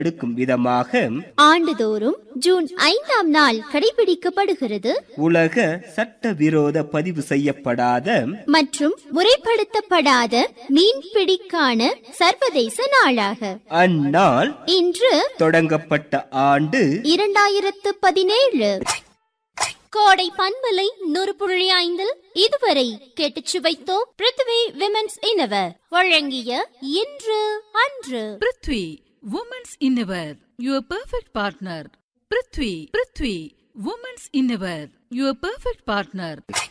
எடுக்கும் விதமாக ஆண்டுதோறும் ஜூன் ஐந்தாம் நாள் கடைபிடிக்கப்படுகிறது உலக சட்டவிரோத பதிவு செய்யப்படாத மற்றும் முறைப்படுத்தப்படாத மீன்பிடிக்கான சர்வதேச நாளாக அந்நாள் இன்று தொடங்கப்பட்ட ஆண்டு இரண்டாயிரத்து பதினேழு கோடை பண்பலை நூறு புள்ளி ஐந்தில் இதுவரை கேட்டுச் சுவைத்தோம் பிருத்வி விமென்ஸ் இனவர் வழங்கிய இன்று அன்று prithvi women's innerwear your perfect partner prithvi prithvi women's innerwear your perfect partner